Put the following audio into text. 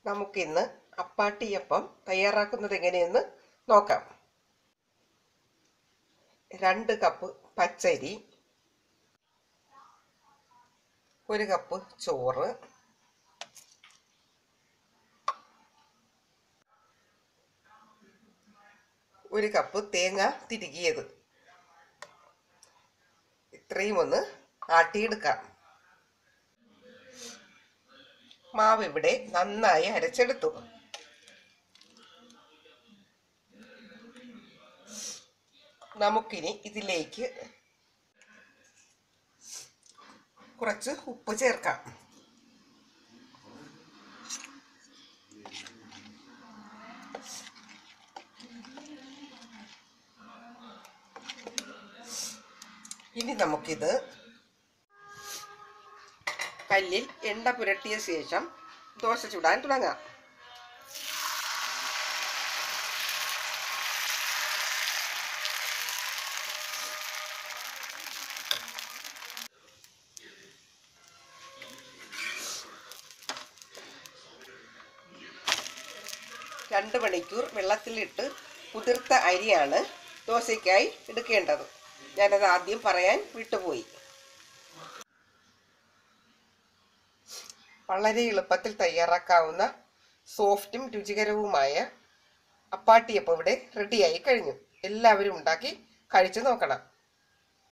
നമുക്കിന്ന് അപ്പാട്ടിയപ്പം തയ്യാറാക്കുന്നത് എങ്ങനെയെന്ന് നോക്കാം രണ്ട് കപ്പ് പച്ചരി ഒരു കപ്പ് ചോറ് ഒരു കപ്പ് തേങ്ങ തിരുകിയത് ഇത്രയും ഒന്ന് ആട്ടിയെടുക്കാം മാവ് ഇവിടെ നന്നായി അരച്ചെടുത്തു നമുക്കിനി ഇതിലേക്ക് കുറച്ച് ഉപ്പ് ചേർക്കാം ഇനി നമുക്കിത് കല്ലിൽ എണ്ണ പുരട്ടിയ ശേഷം ദോശ ചുടാൻ തുടങ്ങാം രണ്ട് മണിക്കൂർ വെള്ളത്തിലിട്ട് കുതിർത്ത അരിയാണ് ദോശയ്ക്കായി എടുക്കേണ്ടത് ഞാനത് ആദ്യം പറയാൻ വിട്ടുപോയി വളരെ എളുപ്പത്തിൽ തയ്യാറാക്കാവുന്ന സോഫ്റ്റും രുചികരവുമായ അപ്പാട്ടിയപ്പം ഇവിടെ റെഡിയായി കഴിഞ്ഞു എല്ലാവരും ഉണ്ടാക്കി കഴിച്ചു നോക്കണം